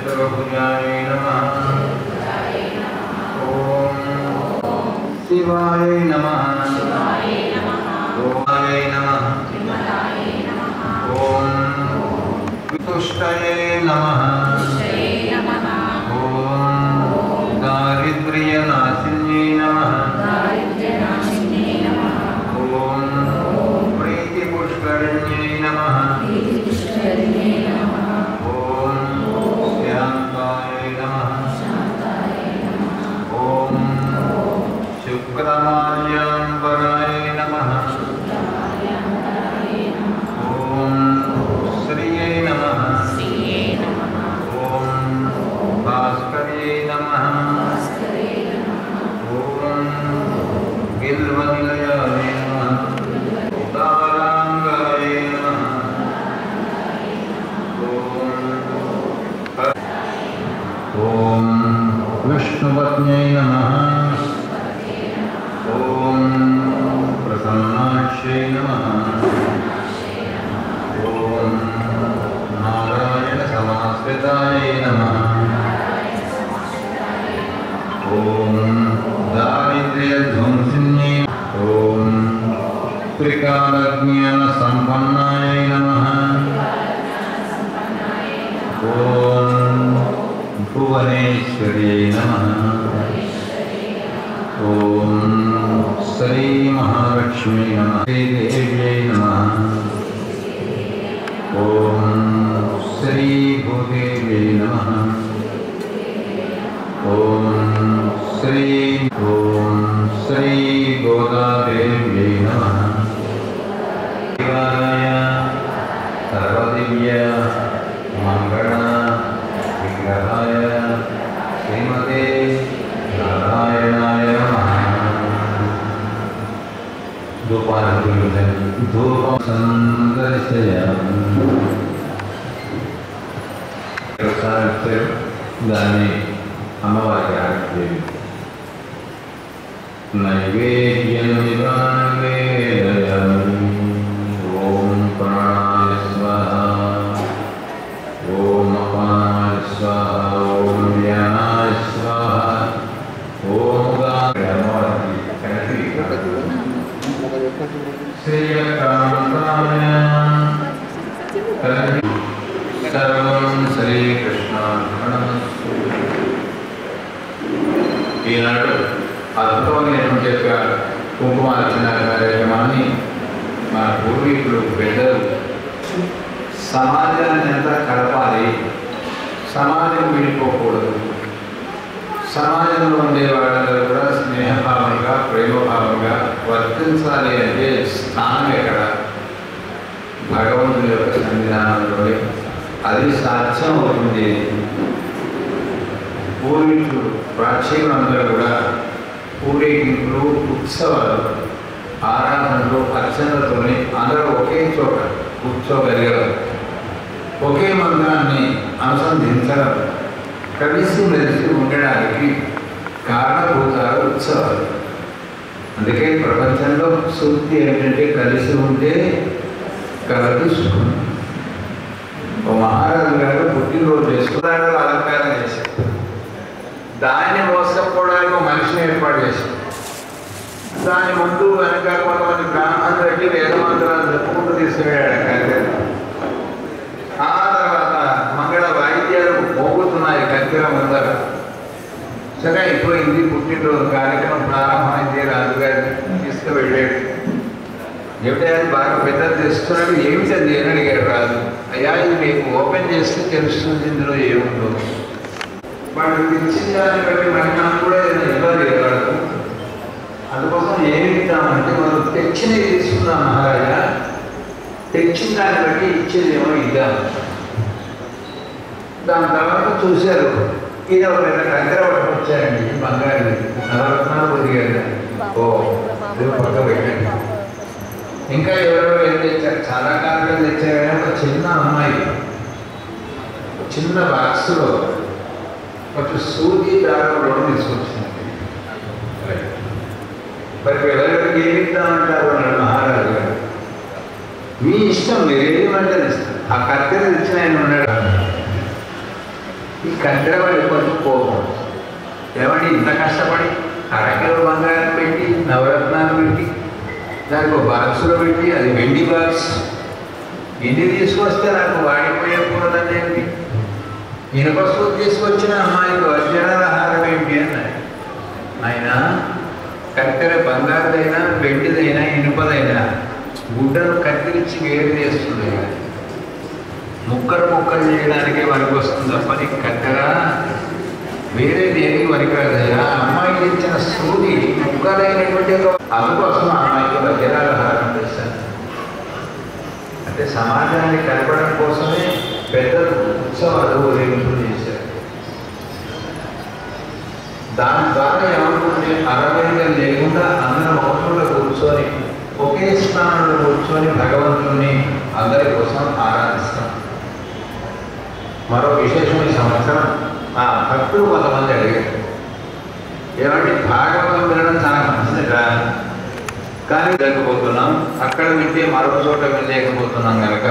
చతుర్భుజాయ నమః ఓం శివాయ నమః ఓమాయ నమః ఓం వితుష్టయే నమః ఓం దారిద్ర్యనాశిన్యై నమః ఓం ప్రీతిపుష్కరిణ్యై నమః ఓం శాంతాయ నమః ఓం శుక్రమాల్యాంబరాయ నమః ఓం శ్రియై నమః ఓం భాస్కర్యై నమః ఓం గిల్వనిలయాయ నమః ఉదారాంగాయ నమః ఓం విష్ణుపత్న్యై నమః ఓం ప్రసన్నాక్షై నమః ఓం నారాయణ సమాశ్రితాయ నమః ఓం దారిద్ర్యధ్వంసిన్యై ఓం త్రికాలజ్ఞాన సంపన్నాయ నమః ఓం భువనేశ్వర్యై నమః ఓం శ్రీ మహాలక్ష్మీ నమః శ్రీదేవ్యై నమః ఓం శ్రీ భూదేవ్యై నమః ఓం శ్రీ ఓం శ్రీ గోదాదేవ్యై నమః శివాయ సర్వదివ్య మంగళ విగ్రహాయ శ్రీమతే నారాయణాయ నమః ధూపాన్ని ధూపం సందర్శయామి ప్రసాదిస్తే దాన్ని అమ్మవారికి ఆరతి నైవేద్యం నివేదయామి ఓం ప్రాణాయ స్వాహ ఓం అపానాయ స్వాహ ఓం వ్యానాయ స్వాహ ఓం గా- అమ్మవారికి కలిపి శ్రీయకాంతాయ కలిపి సర్వం శ్రీకృష్ణార్పణమస్తు ఈనాడు అద్భుతమైనటువంటి యొక్క కుంకుమార్చన కార్యక్రమాన్ని మన పూర్వీకులు పెద్దలు సమాజాన్ని అంతా కలపాలి సమాజం విడిపోకూడదు సమాజంలో ఉండే వాళ్ళందరూ కూడా స్నేహభావంగా ప్రేమభావంగా వర్తించాలి అంటే స్థానం ఎక్కడ భగవంతుని యొక్క సన్నిధానంలోనే అది సాధ్యం అవుతుంది పూర్వీకులు ప్రాచీనులందరూ కూడా ఊరేగింపులు ఉత్సవాలు ఆరాధనలు అర్చనలతోనే అందరూ ఒకే చోట కూర్చోగలిగారు ఒకే మంత్రాన్ని అనుసంధించడం కలిసి మెలిసి ఉండడానికి కారణభూతాలు ఉత్సవాలు అందుకే ప్రపంచంలో సూక్తి ఏంటంటే కలిసి ఉంటే కలదు సుఖం ఓ మహారాజు గారు పుట్టినరోజు చేసుకున్నాడు అలంకారం చేశారు దాన్ని మోసపోవడానికి ఒక మనిషిని ఏర్పాటు చేశారు దాని ముందు వెనక కొంతమంది బ్రాహ్మణులు పెట్టి వేదమంత్రాలు చెప్పుకుంటూ తీసుకువెళ్ళాడు కత్తెర ఆ తర్వాత మంగళ వాయిద్యాలు మోగుతున్నాయి కత్తెర ముందర సరే అయిపోయింది పుట్టినరోజు కార్యక్రమం ప్రారంభమైంది రాజుగారిని తీసుకువెళ్ళాడు ఏమిటా బాగా పెద్దలు చేస్తున్నాడు ఏమిటది అని అడిగాడు రాజు అయ్యా ఇది మీకు ఓపెన్ చేస్తే తెలుస్తుంది ఇందులో ఏముందో వాడు ఇచ్చిన దాన్ని బట్టి మరి మనం కూడా ఏదైనా ఇవ్వాలి వాడు అందుకోసం ఏమి ఇద్దామంటే మనం తెచ్చినవి తీసుకుందాం మహారాజా తెచ్చిన దాన్ని బట్టి ఇచ్చేదేమో ఇద్దాం దాని తర్వాత చూశారు ఇది ఒక పెద్ద కంకర పట్టుకొచ్చారండి బంగారు నవరత్నాలు పొదిగారు ఓ ఇది పక్క పెట్టండి ఇంకా ఎవరెవరో ఏం తెచ్చారు చాలా కాలంలో తెచ్చారు కానీ ఒక చిన్న అమ్మాయి చిన్న బాక్స్లో కొంచెం సూది దారం రెండు తీసుకొచ్చింది మరి ఎవరెవరికి ఏమి ఇద్దామంటారు అన్నాడు మహారాజు గారు మీ ఇష్టం మీరు ఏమంటారు ఇష్టం ఆ కత్తెర తెచ్చిన ఆయన ఉన్నాడు ఈ కందిరవాడి కొంచెం కోపం ఏమండి ఇంత కష్టపడి అరకిలో బంగారం పెట్టి నవరత్నాలు పెట్టి దానికి ఒక బాక్సులో పెట్టి అది వెండి బాక్స్ ఇన్ని తీసుకొస్తే నాకు వాడిపోయే కూడదని ఏంటి ఇనుప సూట్ తీసుకొచ్చిన అమ్మాయికి వజ్రాల హారం ఏంటి అన్నాడు ఆయన కత్తెర బంగారుదైనా వెండిదైనా ఇనుపదైనా గుడ్డను కత్తిరించి వేరు చేస్తుంది కానీ ముక్కలు ముక్కలు చేయడానికి వరకు వస్తుంది తప్ప నీకు కత్తెర వేరే దేనికి పనికిరాదు ఆ అమ్మాయికి ఇచ్చిన సూది ముక్కలైనటువంటి ఒక అందుకోసం ఆ అమ్మాయికి వజ్రాల హారం చేశాను అంటే సమాజాన్ని కలపడం కోసమే పెద్దలు ఉత్సవాలు ఊరేగింపులు చేశారు దాని ద్వారా ఏమనుకుంటే అరవైగా లేకుండా అందరం ఒకటిలో కూర్చొని ఒకే స్థానంలో కూర్చొని భగవంతుని అందరి కోసం ఆరాధిస్తాం మరో విశేషం ఈ సంవత్సరం ఆ భక్తులు కొంతమంది అడిగారు ఏమంటే భాగవతం వినడం చాలా మంచిదిగా కానీ లేకపోతున్నాం అక్కడ వింటే మరో చోట వినలేకపోతున్నాం కనుక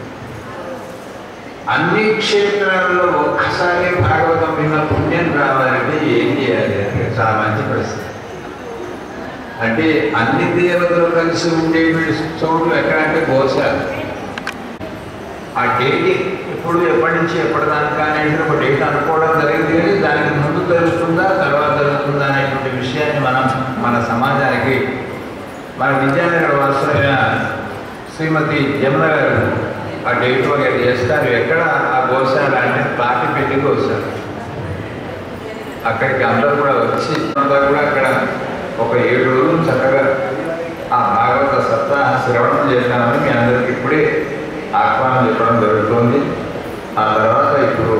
అన్ని క్షేత్రాల్లో ఒక్కసారి భాగవతం విన్న పుణ్యం రావాలంటే ఏం చేయాలి అంటే చాలా మంచి ప్రశ్న అంటే అన్ని దేవతలు కలిసి ఉండేటువంటి చోట్లు ఎక్కడంటే గోశాల ఆ డేట్ ఇప్పుడు ఎప్పటి నుంచి ఎప్పటిదాకా అనేటువంటి ఒక డేట్ అనుకోవడం జరిగింది కానీ దానికి ముందు జరుగుతుందా తర్వాత జరుగుతుందా అనేటువంటి విషయాన్ని మనం మన సమాజానికి మన విద్యానగర్ వాసులైన శ్రీమతి జమున గారు ఆ డేట్ వగైరా చేస్తారు ఎక్కడ ఆ గోశాల అంటే పాటి పెట్టి గోశాల అక్కడికి అందరూ కూడా వచ్చి అంతా కూడా అక్కడ ఒక ఏడు రోజులు చక్కగా ఆ భాగవత సప్తాహ శ్రవణం చేశామని మీ అందరికి ఇప్పుడే ఆహ్వానం చెప్పడం జరుగుతుంది ఆ తర్వాత ఇప్పుడు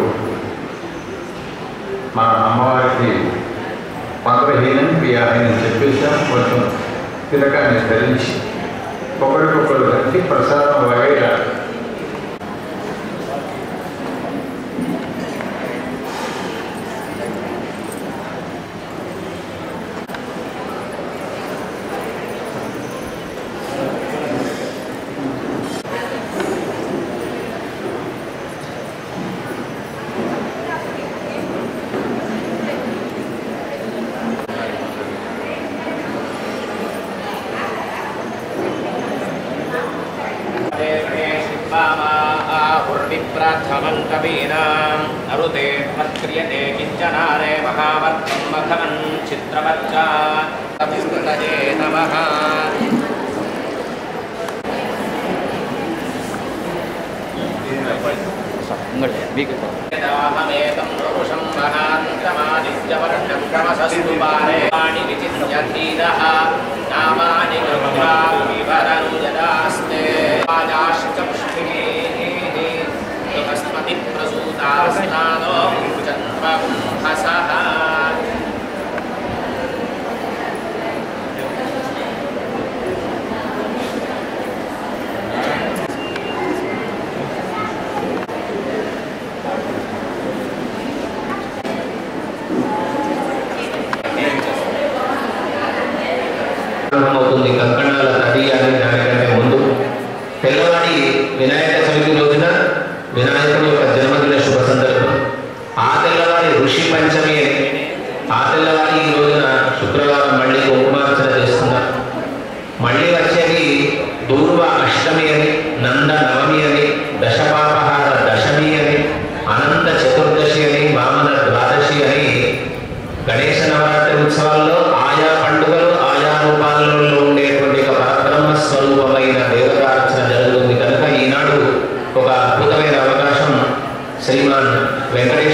మన అమ్మవారికి మంత్రహీనం బియ్యాహీనం చెప్పేసాం కొంచెం తిలకాన్ని ధరించి ఒకరికొకరు కలిసి ప్రసాదం వగైరా आहुर्विप्रार्थमन्तवीनाम् अरुते त्वत्क्रियते किञ्चनारे महावर्तं मघवन् चित्रवच्चा संस्कृतये नमः यदाहमेकं पुरुषं महान्तमादित्यवर्णं क्रमशस्तु पारे वाणि विचिन्त्य धीरः नामानि गृह्वा विवरं यदास्ते राजाश्च पुष्टिः बृहस्पति प्रसूतास्नानो जन्मकुम्भसः అవుతుంది కంకణాల తడియాలి దానికంటే ముందు తెల్లవాడి వినాయక చవితి రోజున వినాయకుని యొక్క జన్మదిన శుభ సందర్భం ఆ తెల్లవారి ఋషి పంచమి అని ఆ తెల్లవారి ఈ రోజున శుక్రవారం మళ్ళీ కుంకుమార్చన చేస్తున్నారు మళ్ళీ వచ్చేది దూర్వ అష్టమి అని నంద నవమి అని దశపాపహార దశమి అని అనంత చతుర్దశి అని వామన ద్వాదశి అని గణేశ నవరాత్రి ఉత్సవాల్లో ఆయా పండుగలు ఆయా రూపాలలో ఉండేటువంటి ఒక పరబ్రహ్మ స్వరూపమైన దేవతార్చన జరుగుతుంది కనుక ఈనాడు ఒక అద్భుతమైన అవకాశం శ్రీమాన్ వెంకటేశ్వర